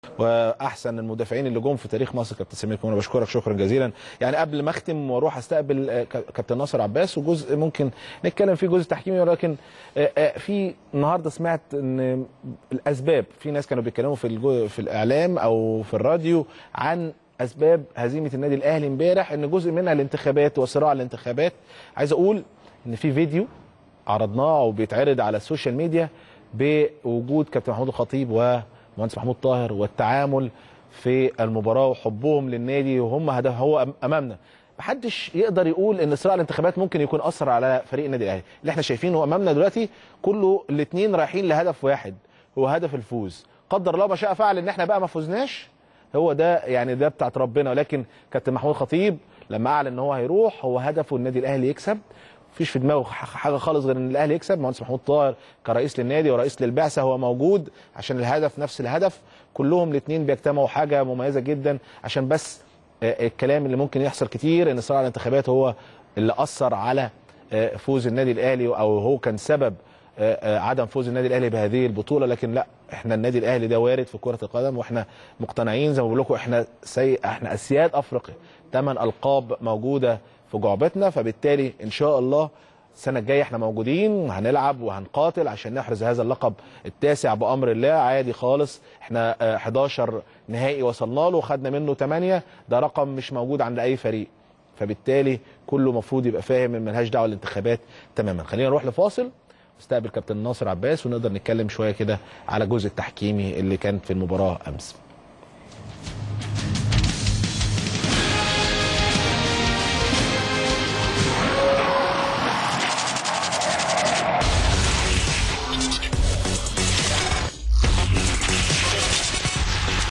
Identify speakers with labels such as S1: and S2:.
S1: واحسن المدافعين اللي جم في تاريخ مصر كابتن سمير كمان بشكرك شكرا جزيلا يعني قبل ما اختم واروح استقبل آه، ك- كابتن ناصر عباس وجزء ممكن نتكلم فيه جزء تحكيمي ولكن آه، آه، في النهارده سمعت ان الاسباب في ناس كانوا بيتكلموا في الجو في الاعلام او في الراديو عن اسباب هزيمه النادي الاهلي امبارح ان جزء منها الانتخابات وصراع الانتخابات عايز اقول ان في فيديو عرضناه وبيتعرض على السوشيال ميديا بوجود كابتن محمود الخطيب ومهندس محمود طاهر والتعامل في المباراه وحبهم للنادي وهم هدف هو أم- امامنا محدش يقدر يقول ان صراع الانتخابات ممكن يكون اثر على فريق النادي الاهلي اللي احنا شايفينه امامنا دلوقتي كله الاثنين رايحين لهدف واحد هو هدف الفوز قدر الله ما شاء فعل ان احنا بقى ما فزناش هو ده يعني ده بتاعت ربنا ولكن كابتن محمود خطيب لما اعلن ان هو هيروح هو هدفه النادي الاهلي يكسب مفيش في دماغه ح- حاجه خالص غير ان الاهلي يكسب مهندس محمود طاهر كرئيس للنادي ورئيس للبعثه هو موجود عشان الهدف نفس الهدف كلهم الاثنين بيجتمعوا حاجه مميزه جدا عشان بس آه، الكلام اللي ممكن يحصل كتير ان صراع الانتخابات هو اللي اثر على آه، فوز النادي الاهلي او هو كان سبب آه، آه، عدم فوز النادي الاهلي بهذه البطوله لكن لا احنا النادي الاهلي ده وارد في كره القدم واحنا مقتنعين زي ما بقول لكم احنا سي... احنا اسياد افريقيا ثمان القاب موجوده في جعبتنا فبالتالي ان شاء الله السنه الجايه احنا موجودين وهنلعب وهنقاتل عشان نحرز هذا اللقب التاسع بامر الله عادي خالص احنا آه، 11 نهائي وصلنا له وخدنا منه 8 ده رقم مش موجود عند اي فريق فبالتالي كله المفروض يبقى فاهم ان ملهاش دعوه الانتخابات تماما خلينا نروح لفاصل نستقبل كابتن ناصر عباس ونقدر نتكلم شويه كده على الجزء التحكيمي اللي كان في المباراه امس